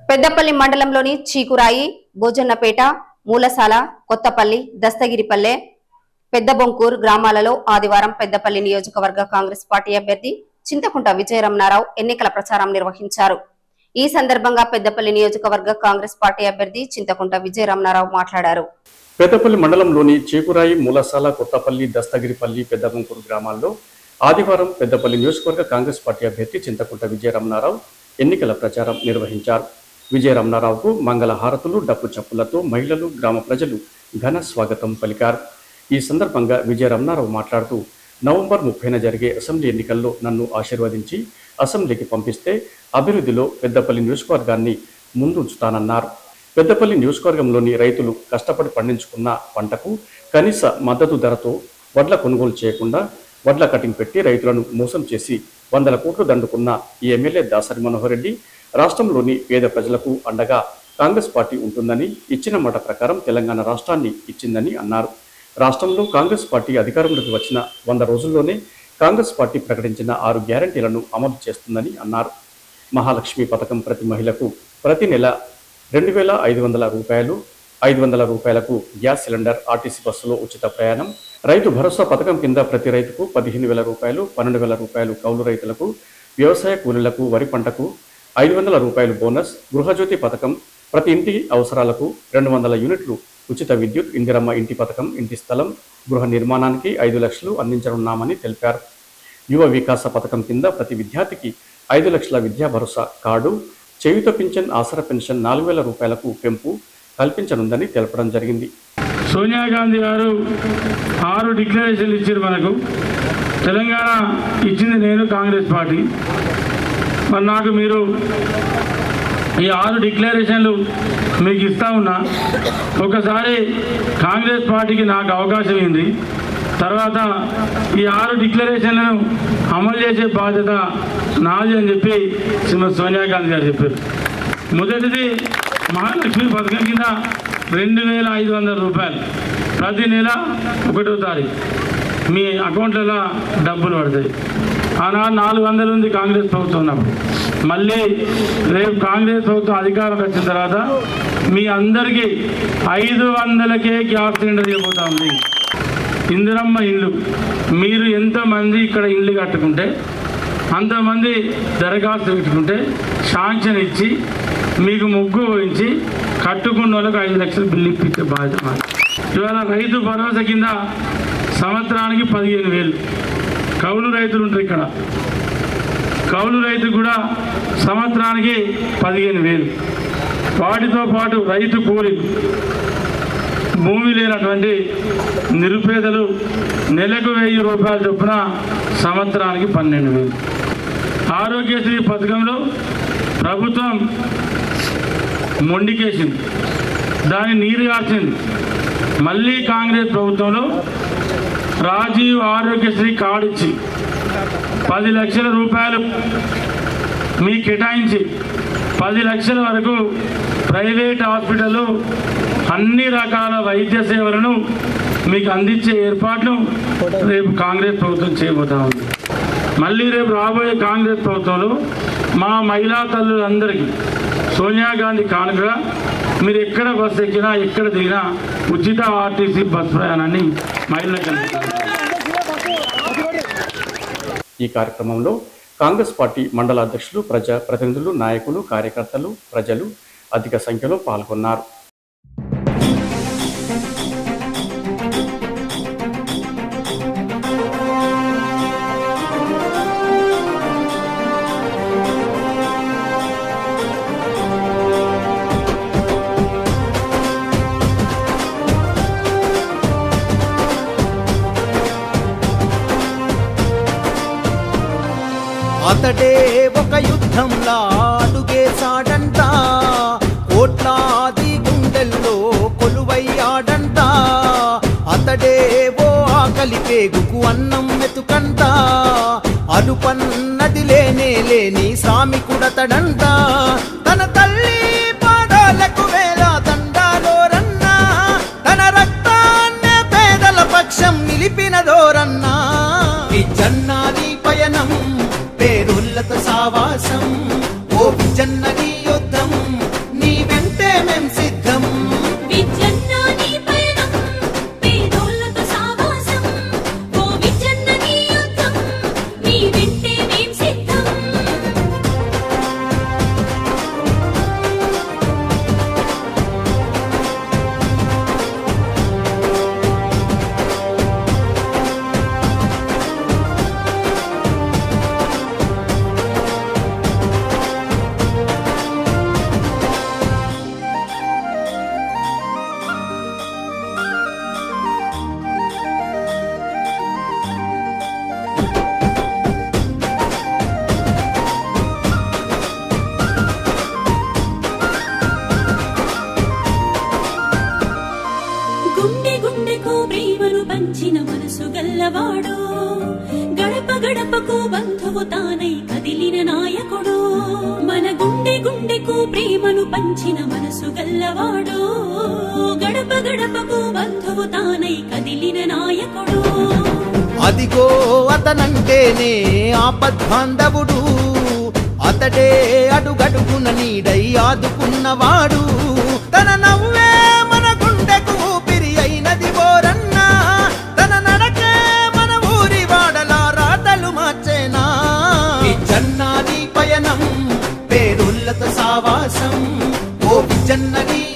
పెద్దపల్లి మండలంలోని చీకురాయి భోజన్నపేట మూలసాల కొత్తపల్లి దస్తగిరిపల్లె పెద్దబొంకూరు గ్రామాలలో ఆదివారం పెద్దపల్లి నియోజకవర్గ కాంగ్రెస్ పార్టీ అభ్యర్థి చింతకుంట విజయరమణారావు ఎన్నికల ప్రచారం నిర్వహించారు ఈ సందర్భంగా పెద్దపల్లి నియోజకవర్గ కాంగ్రెస్ పార్టీ అభ్యర్థి చింతకుంట విజయరమణారావు మాట్లాడారు పెద్దపల్లి మండలంలోని చీకురాయి మూలసాల కొత్తపల్లి దస్తగిరిపల్లి పెద్దబంకూరు గ్రామాల్లో ఆదివారం పెద్దపల్లి నియోజకవర్గ కాంగ్రెస్ పార్టీ అభ్యర్థి చింతకుంట విజయరమణారావు ఎన్నికల ప్రచారం నిర్వహించారు విజయరమణారావుకు మంగళ హారతులు డప్పు చప్పులతో మహిళలు గ్రామ ప్రజలు ఘన స్వాగతం పలికారు ఈ సందర్భంగా విజయరమణారావు మాట్లాడుతూ నవంబర్ ముప్పైన జరిగే అసెంబ్లీ ఎన్నికల్లో నన్ను ఆశీర్వదించి అసెంబ్లీకి పంపిస్తే అభివృద్ధిలో పెద్దపల్లి నియోజకవర్గాన్ని ముందుంచుతానన్నారు పెద్దపల్లి నియోజకవర్గంలోని రైతులు కష్టపడి పండించుకున్న పంటకు కనీస మద్దతు ధరతో వడ్ల కొనుగోలు చేయకుండా వడ్ల కటింగ్ పెట్టి రైతులను మోసం చేసి వందల కోట్లు దండుకున్న ఈ ఎమ్మెల్యే దాసరి మనోహర్ రెడ్డి రాష్ట్రంలోని పేద ప్రజలకు అండగా కాంగ్రెస్ పార్టీ ఉంటుందని ఇచ్చిన మాట ప్రకారం తెలంగాణ రాష్ట్రాన్ని ఇచ్చిందని అన్నారు రాష్ట్రంలో కాంగ్రెస్ పార్టీ అధికారంలోకి వచ్చిన వంద రోజుల్లోనే కాంగ్రెస్ పార్టీ ప్రకటించిన ఆరు గ్యారంటీలను అమలు చేస్తుందని అన్నారు మహాలక్ష్మి పథకం ప్రతి మహిళకు ప్రతి నెల రెండు వేల ఐదు వందల రూపాయలు ఐదు వందల రూపాయలకు గ్యాస్ సిలిండర్ ఆర్టీసీ బస్సులో ఉచిత ప్రయాణం రైతు భరోసా పథకం కింద ప్రతి రైతుకు పదిహేను వేల రూపాయలు పన్నెండు వేల రూపాయలు కౌలు రైతులకు వ్యవసాయ కూలీలకు వరి పంటకు ఐదు వందల రూపాయలు బోనస్ గృహజ్యోతి పథకం ప్రతి ఇంటి అవసరాలకు రెండు వందల యూనిట్లు ఉచిత విద్యుత్ ఇందిరమ్మ ఇంటి పథకం ఇంటి స్థలం గృహ నిర్మాణానికి ఐదు లక్షలు అందించనున్నామని తెలిపారు యువ వికాస పథకం కింద ప్రతి విద్యార్థికి ఐదు లక్షల విద్యా భరోసా కార్డు చేయుత పింఛన్ ఆసరా పెన్షన్ నాలుగు వేల రూపాయలకు పెంపు కల్పించనుందని తెలపడం జరిగింది సోనియా గాంధీ గారు ఆరు డిక్లరేషన్లు ఇచ్చారు మనకు తెలంగాణ ఇచ్చింది నేను కాంగ్రెస్ పార్టీ మరి నాకు మీరు ఈ ఆరు డిక్లరేషన్లు మీకు ఇస్తా ఉన్నా ఒకసారి కాంగ్రెస్ పార్టీకి నాకు అవకాశం ఉంది తర్వాత ఈ ఆరు డిక్లరేషన్లను అమలు చేసే బాధ్యత నాది అని చెప్పి శ్రీమతి సోనియా గాంధీ గారు చెప్పారు మొదటిది మహాలక్ష్మి పథకం కింద రెండు వేల ఐదు వందల రూపాయలు ప్రతి నెల ఒకటో తారీఖు మీ అకౌంట్లలో డబ్బులు పడతాయి ఆనాడు నాలుగు వందలు ఉంది కాంగ్రెస్ ప్రభుత్వం ఉన్నప్పుడు మళ్ళీ రేపు కాంగ్రెస్ ప్రభుత్వం అధికారం వచ్చిన తర్వాత మీ అందరికీ ఐదు వందలకే గ్యాస్ సిలిండర్ ఇవ్వబోతా ఉంది ఇందిరమ్మ ఇల్లు మీరు ఎంతమంది ఇక్కడ ఇల్లు కట్టుకుంటే అంతమంది దరఖాస్తు పెట్టుకుంటే శాంక్షన్ ఇచ్చి మీకు ముగ్గు పోయించి కట్టుకున్న వాళ్ళకి ఐదు లక్షలు బిల్లు ఇప్పించే బాధ్యత మాది. ఇవాళ రైతు భరోసా కింద సంవత్సరానికి పదిహేను వేలు కౌలు రైతులు ఉంటారు ఇక్కడ కౌలు రైతు కూడా సంవత్సరానికి పదిహేను వేలు వాటితో పాటు రైతు కూలి భూమి లేనటువంటి నిరుపేదలు నెలకు వెయ్యి రూపాయల చొప్పున సంవత్సరానికి పన్నెండు వేలు ఆరోగ్యశ్రీ పథకంలో ప్రభుత్వం మొండికేసింది దాన్ని నీరు కార్చింది మళ్ళీ కాంగ్రెస్ ప్రభుత్వంలో రాజీవ్ ఆరోగ్యశ్రీ కార్డు ఇచ్చి పది లక్షల రూపాయలు మీ కేటాయించి పది లక్షల వరకు ప్రైవేట్ హాస్పిటల్లో అన్ని రకాల వైద్య సేవలను మీకు అందించే ఏర్పాట్లు రేపు కాంగ్రెస్ ప్రభుత్వం చేయబోతా ఉంది మళ్ళీ రేపు రాబోయే కాంగ్రెస్ ప్రభుత్వంలో మా మహిళా తల్లులందరికీ సోనియా గాంధీ కానుకగా మీరు ఎక్కడ బస్సు ఎక్కినా ఎక్కడ దిగినా ఉచిత ఆర్టీసీ బస్ ప్రయాణాన్ని మహిళలకు అందిస్తారు ఈ కార్యక్రమంలో కాంగ్రెస్ పార్టీ మండల అధ్యక్షులు ప్రజా ప్రతినిధులు నాయకులు కార్యకర్తలు ప్రజలు అధిక సంఖ్యలో పాల్గొన్నారు అతడే ఒక యుద్ధంలా అడుగేశాడంట కోట్లాది గుండెల్లో కొలువయ్యాడంట అతడే ఓ ఆకలి పేగుకు అన్నం మెతుకంట అలుపన్నది లేనే లేని శ్రామికుడతడంట తన తల్లి పాదాలకు వేల దండాలోరన్నా తన రక్తాన్నే పేదల పక్షం నిలిపినదోరన్నా విజన్నాది పయనం పేరుల్లత సావాసం ఓ విజన్నది యుద్ధం గల్లవాడు గడప గడపకు బంధువు తానై కదిలిన నాయకుడు మన గుండె గుండెకు ప్రేమను పంచిన మనసు గల్లవాడు గడప గడపకు బంధువు తానై కదిలిన నాయకుడు అదిగో అతనంటేనే ఆపద్బాంధవుడు అతడే అడుగడుగున నీడై ఆదుకున్నవాడు తన నవ్వే మన గుండెకు ఊపిరి అయినది ఓరన్నా తన నడకే మన ఊరి వాడలా రాతలు మార్చేనా విజన్నాది పయనం పేరుల్లత సావాసం ఓ విజన్నది